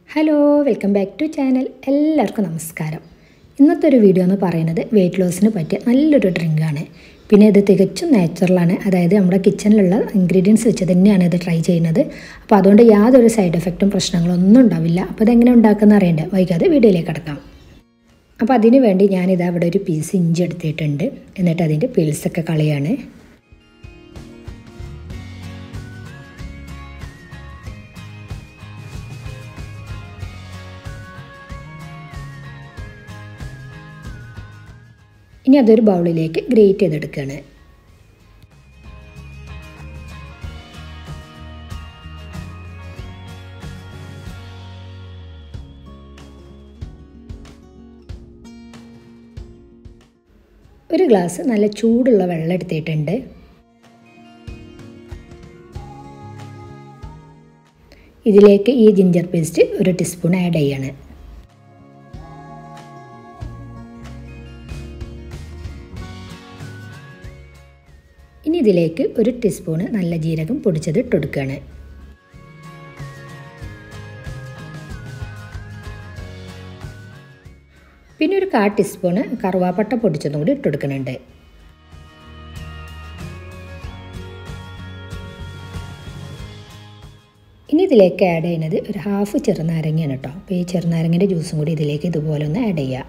hello welcome back to channel എല്ലാവർക്കും നമസ്കാരം ഇന്നത്തെ ഒരു വീഡിയോ എന്ന് പറയുന്നത് വെയിറ്റ് ലോസിന് പറ്റിയ നല്ലൊരു ഡ്രിങ്കാണ് പിന്നെ ഇത് തികച്ചും നാച്ചുറലാണ് അതായത് നമ്മുടെ കിച്ചണിലുള്ള ഇൻഗ്രീഡിയൻസ് വെച്ച് തന്നെയാണ് ഇത് ട്രൈ ചെയ്യുന്നത് അപ്പോൾ അതുകൊണ്ട് യാതൊരു സൈഡ് എഫക്റ്റും പ്രശ്നങ്ങളൊന്നും ഉണ്ടാവില്ല അപ്പോൾ ഇതെങ്ങനെ ഉണ്ടാക്കുന്ന അറിയണ്ടേ വൈകാതെ വീഡിയോയിലേക്ക് കിടക്കാം അപ്പോൾ അതിന് വേണ്ടി ഞാനിത് അവിടെ ഒരു പീസ് ഇഞ്ചി എടുത്തിട്ടുണ്ട് എന്നിട്ട് അതിൻ്റെ പീൽസൊക്കെ കളയാണ് ഇനി അതൊരു ബൗളിലേക്ക് ഗ്രേറ്റ് ചെയ്തെടുക്കുകയാണ് ഒരു ഗ്ലാസ് നല്ല ചൂടുള്ള വെള്ളം എടുത്തിട്ടുണ്ട് ഇതിലേക്ക് ഈ ജിഞ്ചർ പേസ്റ്റ് ഒരു ടീസ്പൂൺ ആഡ് ചെയ്യാണ് ഇനി ഇതിലേക്ക് ഒരു ടീസ്പൂണ് നല്ല ജീരകം പൊടിച്ചത് ഇട്ട് കൊടുക്കുകയാണ് പിന്നെ ഒരു കാ ടീസ്പൂണ് കറുവാപ്പട്ട പൊടിച്ചതും കൂടി ഇട്ട് കൊടുക്കുന്നുണ്ട് ഇനി ഇതിലേക്ക് ആഡ് ചെയ്യുന്നത് ഒരു ഹാഫ് ചെറുനാരങ്ങയാണ് കേട്ടോ അപ്പോൾ ഈ ചെറുനാരങ്ങൻ്റെ ജ്യൂസും കൂടി ഇതിലേക്ക് ഇതുപോലെ ഒന്ന് ആഡ് ചെയ്യുക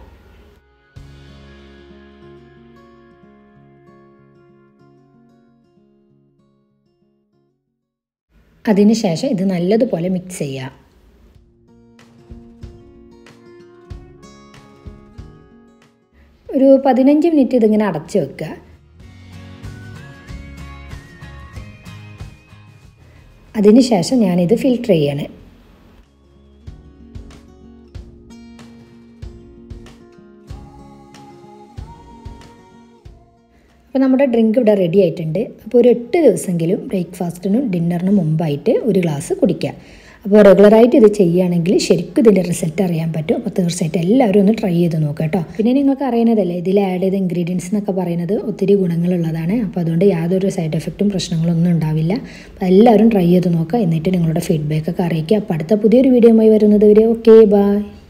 അതിനുശേഷം ഇത് നല്ലതുപോലെ മിക്സ് ചെയ്യുക ഒരു പതിനഞ്ച് മിനിറ്റ് ഇതിങ്ങനെ അടച്ചു വെക്കുക അതിനുശേഷം ഞാനിത് ഫിൽട്ടർ ചെയ്യാണ് അപ്പോൾ നമ്മുടെ ഡ്രിങ്ക് ഇവിടെ റെഡി ആയിട്ടുണ്ട് അപ്പോൾ ഒരു എട്ട് ദിവസമെങ്കിലും ബ്രേക്ക്ഫാസ്റ്റിനും ഡിന്നറിനും മുമ്പായിട്ട് ഒരു ഗ്ലാസ് കുടിക്കുക അപ്പോൾ റെഗുലറായിട്ട് ഇത് ചെയ്യുകയാണെങ്കിൽ ശരിക്കും ഇതിൻ്റെ റിസൾട്ട് അറിയാൻ പറ്റും അപ്പോൾ തീർച്ചയായിട്ടും എല്ലാവരും ഒന്ന് ട്രൈ ചെയ്ത് നോക്കുക കേട്ടോ പിന്നെ നിങ്ങൾക്ക് അറിയുന്നതല്ലേ ഇതിൽ ആഡ് ചെയ്ത ഇൻഗ്രീഡിയൻസ് എന്നൊക്കെ പറയുന്നത് ഒത്തിരി ഗുണങ്ങളുള്ളതാണ് അപ്പോൾ അതുകൊണ്ട് യാതൊരു സൈഡ് എഫക്റ്റും പ്രശ്നങ്ങളൊന്നും ഉണ്ടാവില്ല അപ്പോൾ എല്ലാവരും ട്രൈ ചെയ്ത് നോക്കുക എന്നിട്ട് നിങ്ങളുടെ ഫീഡ്ബാക്ക് ഒക്കെ അറിയിക്കുക അപ്പോൾ അടുത്ത പുതിയൊരു വീഡിയോ ആയി വരുന്നത് വരെ ഓക്കെ ബൈ